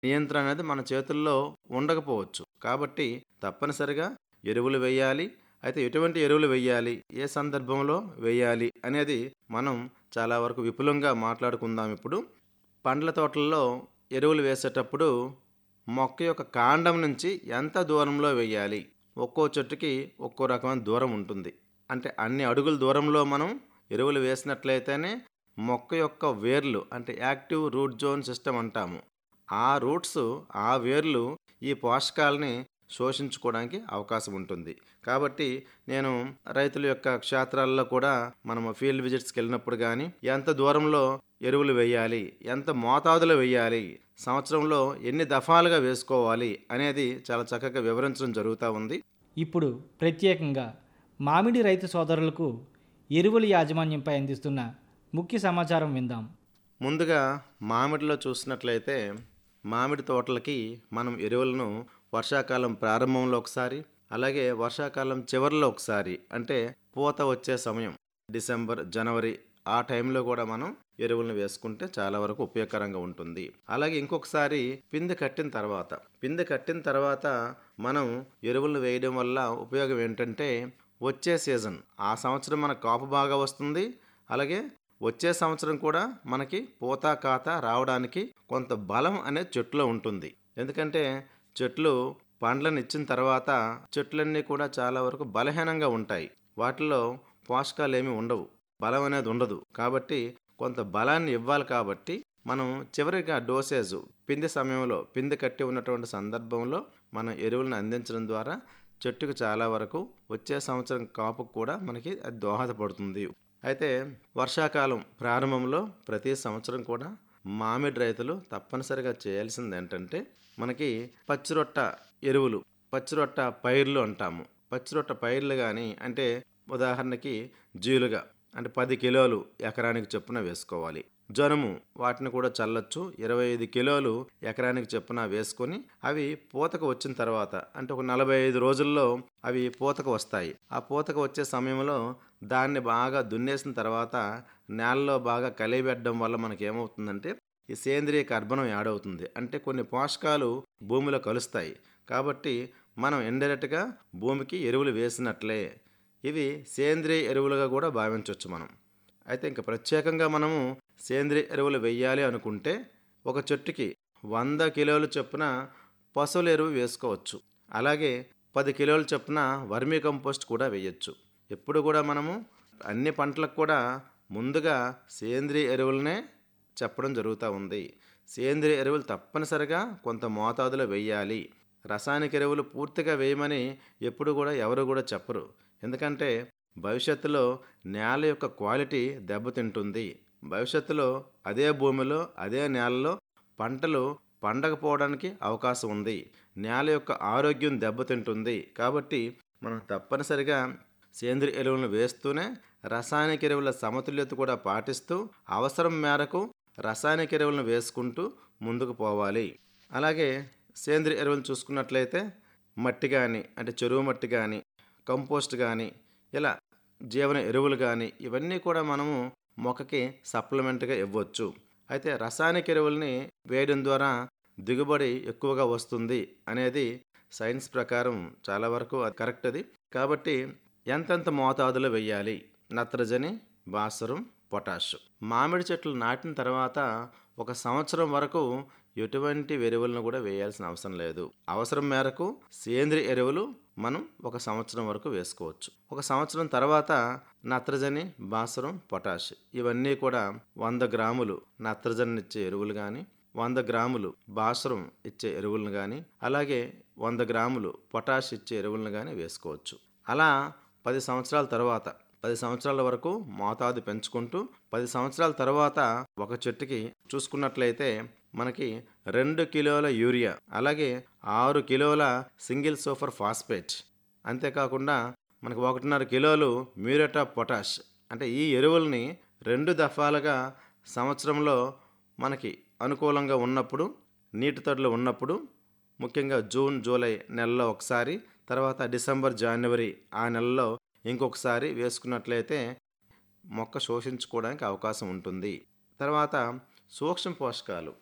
నియంత్రణ అనేది మన చేతుల్లో ఉండకపోవచ్చు కాబట్టి తప్పనిసరిగా ఎరువులు వేయాలి అయితే ఎటువంటి ఎరువులు వేయాలి ఏ సందర్భంలో వేయాలి అనేది మనం చాలా వరకు విపులంగా మాట్లాడుకుందాం ఇప్పుడు పండ్ల తోటల్లో ఎరువులు వేసేటప్పుడు మొక్క యొక్క కాండం నుంచి ఎంత దూరంలో వేయాలి ఒక్కో చెట్టుకి ఒక్కో రకమైన దూరం ఉంటుంది అంటే అన్ని అడుగుల దూరంలో మనం ఎరువులు వేసినట్లయితేనే మొక్క యొక్క వేర్లు అంటే యాక్టివ్ రూట్ జోన్ సిస్టమ్ అంటాము ఆ రూట్స్ ఆ వేర్లు ఈ పోషకాలని శోషించుకోవడానికి అవకాశం ఉంటుంది కాబట్టి నేను రైతుల యొక్క క్షేత్రాల్లో కూడా మనము ఫీల్డ్ విజిట్స్కి వెళ్ళినప్పుడు కానీ ఎంత దూరంలో ఎరువులు వేయాలి ఎంత మోతాదులో వేయాలి సంవత్సరంలో ఎన్ని దఫాలుగా వేసుకోవాలి అనేది చాలా చక్కగా వివరించడం జరుగుతూ ఉంది ఇప్పుడు ప్రత్యేకంగా మామిడి రైతు సోదరులకు ఎరువుల యాజమాన్యంపై అందిస్తున్న ముఖ్య సమాచారం విందాం ముందుగా మామిడిలో చూసినట్లయితే మామిడి తోటలకి మనం ఎరువులను వర్షాకాలం ప్రారంభంలో ఒకసారి అలాగే వర్షాకాలం చివరిలో ఒకసారి అంటే పూత వచ్చే సమయం డిసెంబర్ జనవరి ఆ టైంలో కూడా మనం ఎరువులను వేసుకుంటే చాలా వరకు ఉపయోగకరంగా ఉంటుంది అలాగే ఇంకొకసారి పిందె కట్టిన తర్వాత పిందె కట్టిన తర్వాత మనం ఎరువులను వేయడం వల్ల ఉపయోగం ఏంటంటే వచ్చే సీజన్ ఆ సంవత్సరం మన కాపు బాగా వస్తుంది అలాగే వచ్చే సంవత్సరం కూడా మనకి పూత కాత రావడానికి కొంత బలం అనేది చెట్టులో ఉంటుంది ఎందుకంటే చెట్లు పండ్లను ఇచ్చిన తర్వాత చెట్లన్నీ కూడా చాలా వరకు బలహీనంగా ఉంటాయి వాటిలో పోషకాలు ఏమీ ఉండవు బలం అనేది ఉండదు కాబట్టి కొంత బలాన్ని ఇవ్వాలి కాబట్టి మనం చివరిగా డోసేజ్ పిండి సమయంలో పిండి కట్టి ఉన్నటువంటి సందర్భంలో మనం ఎరువులను అందించడం ద్వారా చెట్టుకు చాలా వరకు వచ్చే సంవత్సరం కాపుకు కూడా మనకి అది దోహదపడుతుంది అయితే వర్షాకాలం ప్రారంభంలో ప్రతి సంవత్సరం కూడా మామిడి రైతులు తప్పనిసరిగా చేయాల్సింది ఏంటంటే మనకి పచ్చిరొట్ట ఎరువులు పచ్చిరొట్ట పైర్లు అంటాము పచ్చిరొట్ట పైర్లు కానీ అంటే ఉదాహరణకి జీలుగా అంటే పది కిలోలు ఎకరానికి చొప్పున వేసుకోవాలి జనుము వాటిని కూడా చల్లొచ్చు ఇరవై ఐదు కిలోలు ఎకరానికి చొప్పున వేసుకొని అవి పూతకు వచ్చిన తర్వాత అంటే ఒక నలభై ఐదు రోజుల్లో అవి పూతకు వస్తాయి ఆ పూతకు వచ్చే సమయంలో దాన్ని బాగా దున్నేసిన తర్వాత నేలలో బాగా కలియబెట్టడం వల్ల మనకి ఏమవుతుందంటే ఈ సేంద్రియ కర్బనం యాడ్ అవుతుంది అంటే కొన్ని పోషకాలు భూమిలో కలుస్తాయి కాబట్టి మనం ఇండైరెక్ట్గా భూమికి ఎరువులు వేసినట్లే ఇవి సేంద్రియ ఎరువులుగా కూడా భావించవచ్చు మనం అయితే ఇంకా ప్రత్యేకంగా మనము సేంద్రియ ఎరువులు వెయ్యాలి అనుకుంటే ఒక చెట్టుకి వంద కిలోల చొప్పున పశువుల ఎరువు వేసుకోవచ్చు అలాగే పది కిలోల చొప్పున వర్మీ కంపోస్ట్ కూడా వేయచ్చు ఎప్పుడు కూడా మనము అన్ని పంటలకు కూడా ముందుగా సేంద్రియ ఎరువులనే చెప్పడం జరుగుతూ ఉంది సేంద్రియ ఎరువులు తప్పనిసరిగా కొంత మోతాదులో వేయాలి రసాయనిక ఎరువులు పూర్తిగా వేయమని ఎప్పుడు కూడా ఎవరు కూడా చెప్పరు ఎందుకంటే భవిష్యత్తులో నేల యొక్క క్వాలిటీ దెబ్బతింటుంది భవిష్యత్తులో అదే భూమిలో అదే నేలలో పంటలు పండకపోవడానికి అవకాశం ఉంది నేల యొక్క ఆరోగ్యం దెబ్బతింటుంది కాబట్టి మనం తప్పనిసరిగా సేంద్రియ ఎరువులను వేస్తూనే రసాయనిక ఎరువుల సమతుల్యత కూడా పాటిస్తూ అవసరం మేరకు రసాయనిక ఎరువులను వేసుకుంటూ ముందుకు పోవాలి అలాగే సేంద్రియ ఎరువులు చూసుకున్నట్లయితే మట్టి కానీ అంటే చెరువు మట్టి కానీ కంపోస్ట్ కానీ ఇలా జీవన ఎరువులు కానీ ఇవన్నీ కూడా మనము మొక్కకి సప్లిమెంట్గా ఇవ్వచ్చు అయితే రసాయనిక ఎరువుల్ని వేయడం ద్వారా దిగుబడి ఎక్కువగా వస్తుంది అనేది సైన్స్ ప్రకారం చాలా వరకు అది కరెక్ట్ అది కాబట్టి ఎంతెంత మోతాదులో వెయ్యాలి నత్రజని భాస్వరం పొటాష్ మామిడి చెట్లు నాటిన తర్వాత ఒక సంవత్సరం వరకు ఎటువంటి ఎరువులను కూడా వేయాల్సిన అవసరం లేదు అవసరం మేరకు సేంద్రియ ఎరువులు మనం ఒక సంవత్సరం వరకు వేసుకోవచ్చు ఒక సంవత్సరం తర్వాత నత్రజని భాస్వరం పొటాష్ ఇవన్నీ కూడా వంద గ్రాములు నత్రజని ఇచ్చే ఎరువులు కానీ వంద గ్రాములు భాస్వరం ఇచ్చే ఎరువులను కానీ అలాగే వంద గ్రాములు పొటాష్ ఇచ్చే ఎరువులను కానీ వేసుకోవచ్చు అలా పది సంవత్సరాల తర్వాత పది సంవత్సరాల వరకు మోతాదు పెంచుకుంటూ పది సంవత్సరాల తర్వాత ఒక చెట్టుకి చూసుకున్నట్లయితే మనకి రెండు కిలోల యూరియా అలాగే ఆరు కిలోల సింగిల్ సూపర్ ఫాస్ఫేట్ అంతేకాకుండా మనకు ఒకటిన్నర కిలోలు మ్యూరేట్ ఆఫ్ పొటాష్ అంటే ఈ ఎరువుల్ని రెండు దఫాలుగా సంవత్సరంలో మనకి అనుకూలంగా ఉన్నప్పుడు నీటి తడులు ఉన్నప్పుడు ముఖ్యంగా జూన్ జూలై నెలలో ఒకసారి తర్వాత డిసెంబర్ జనవరి ఆ నెలలో ఇంకొకసారి వేసుకున్నట్లయితే మొక్క శోషించుకోవడానికి అవకాశం ఉంటుంది తర్వాత సూక్ష్మ పోషకాలు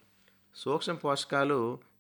సూక్ష్మ పోషకాలు